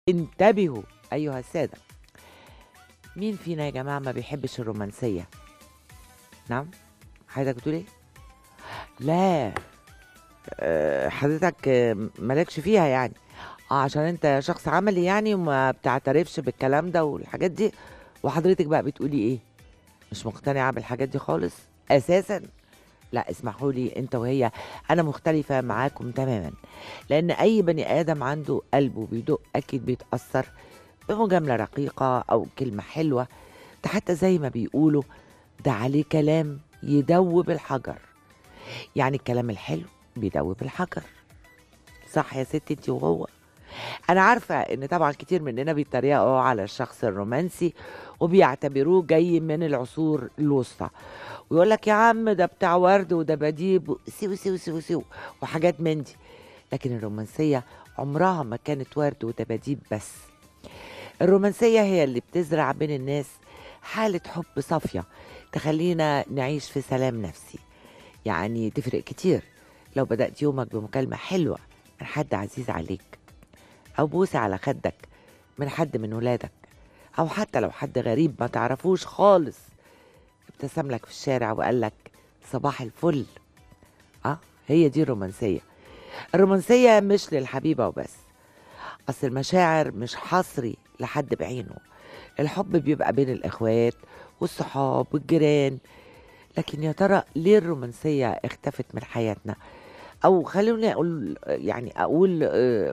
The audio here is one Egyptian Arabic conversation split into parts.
انتبهوا أيها السادة مين فينا يا جماعة ما بيحبش الرومانسية نعم حضرتك بتقول ايه لا آه، حضرتك آه، مالكش فيها يعني اه عشان انت شخص عملي يعني وما بتعترفش بالكلام ده والحاجات دي وحضرتك بقى بتقولي ايه مش مقتنعة بالحاجات دي خالص اساسا لا اسمحوا لي انت وهي انا مختلفة معاكم تماما لان اي بني ادم عنده قلبه بيدق اكيد بيتأثر بمجاملة رقيقة او كلمة حلوة ده حتى زي ما بيقولوا ده عليه كلام يدوب الحجر يعني الكلام الحلو بيدوب الحجر صح يا ستي انت وهو انا عارفه ان طبعا كتير مننا بيتريقوا على الشخص الرومانسي وبيعتبروه جاي من العصور الوسطى ويقول لك يا عم ده بتاع ورد وده بديب سيو سيو سيو سيو وحاجات من دي لكن الرومانسيه عمرها ما كانت ورد ودباديب بس الرومانسيه هي اللي بتزرع بين الناس حاله حب صافيه تخلينا نعيش في سلام نفسي يعني تفرق كتير لو بدأت يومك بمكالمة حلوة من حد عزيز عليك أو بوسة على خدك من حد من ولادك أو حتى لو حد غريب ما تعرفوش خالص ابتسم لك في الشارع وقال لك صباح الفل اه هي دي الرومانسية الرومانسية مش للحبيبة وبس أصل المشاعر مش حصري لحد بعينه الحب بيبقى بين الإخوات والصحاب والجيران لكن يا ترى ليه الرومانسية اختفت من حياتنا أو خلوني أقول يعني أقول آه،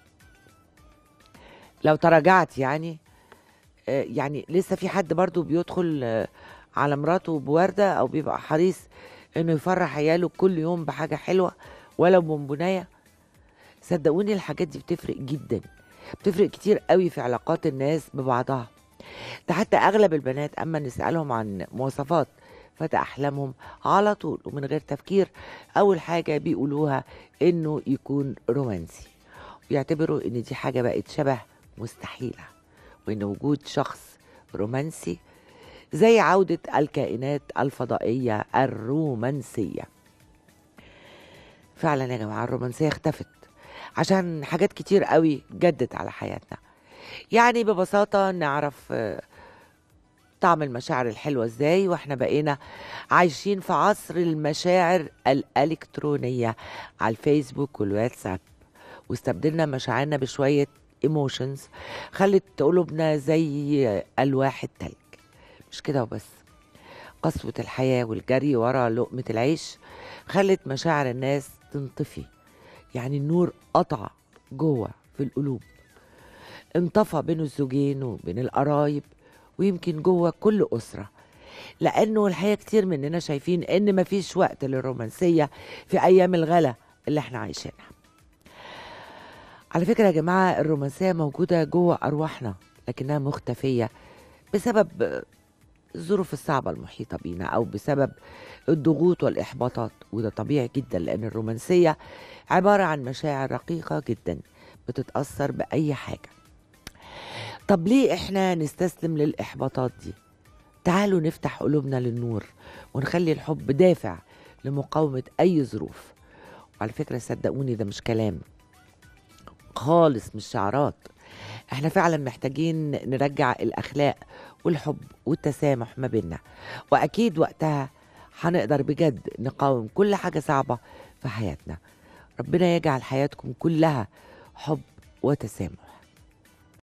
لو تراجعت يعني آه، يعني لسه في حد برضو بيدخل آه، على مراته بوردة أو بيبقى حريص إنه يفرح عياله كل يوم بحاجة حلوة ولو بونبوناية صدقوني الحاجات دي بتفرق جدا بتفرق كتير قوي في علاقات الناس ببعضها ده حتى أغلب البنات أما نسألهم عن مواصفات فتى أحلامهم على طول ومن غير تفكير أول حاجة بيقولوها إنه يكون رومانسي ويعتبروا إن دي حاجة بقت شبه مستحيلة وإن وجود شخص رومانسي زي عودة الكائنات الفضائية الرومانسية فعلا يا جماعة الرومانسية اختفت عشان حاجات كتير قوي جدت على حياتنا يعني ببساطة نعرف آه، طعم المشاعر الحلوة ازاي واحنا بقينا عايشين في عصر المشاعر الإلكترونية على الفيسبوك والواتساب واستبدلنا مشاعرنا بشوية ايموشنز خلت قلوبنا زي ألواح التلج مش كده وبس قسوة الحياة والجري ورا لقمة العيش خلت مشاعر الناس تنطفي يعني النور قطع جوه في القلوب انطفى بين الزوجين وبين القرايب ويمكن جوه كل أسرة لأنه الحقيقة كتير مننا شايفين إن مفيش وقت للرومانسية في أيام الغلا اللي احنا عايشينها على فكرة يا جماعة الرومانسية موجودة جوه أرواحنا لكنها مختفية بسبب الظروف الصعبة المحيطة بينا أو بسبب الضغوط والإحباطات وده طبيعي جدا لأن الرومانسية عبارة عن مشاعر رقيقة جدا بتتأثر بأي حاجة طب ليه احنا نستسلم للإحباطات دي تعالوا نفتح قلوبنا للنور ونخلي الحب دافع لمقاومة أي ظروف وعلى فكرة صدقوني ده مش كلام خالص مش شعارات احنا فعلا محتاجين نرجع الأخلاق والحب والتسامح ما بيننا وأكيد وقتها هنقدر بجد نقاوم كل حاجة صعبة في حياتنا ربنا يجعل حياتكم كلها حب وتسامح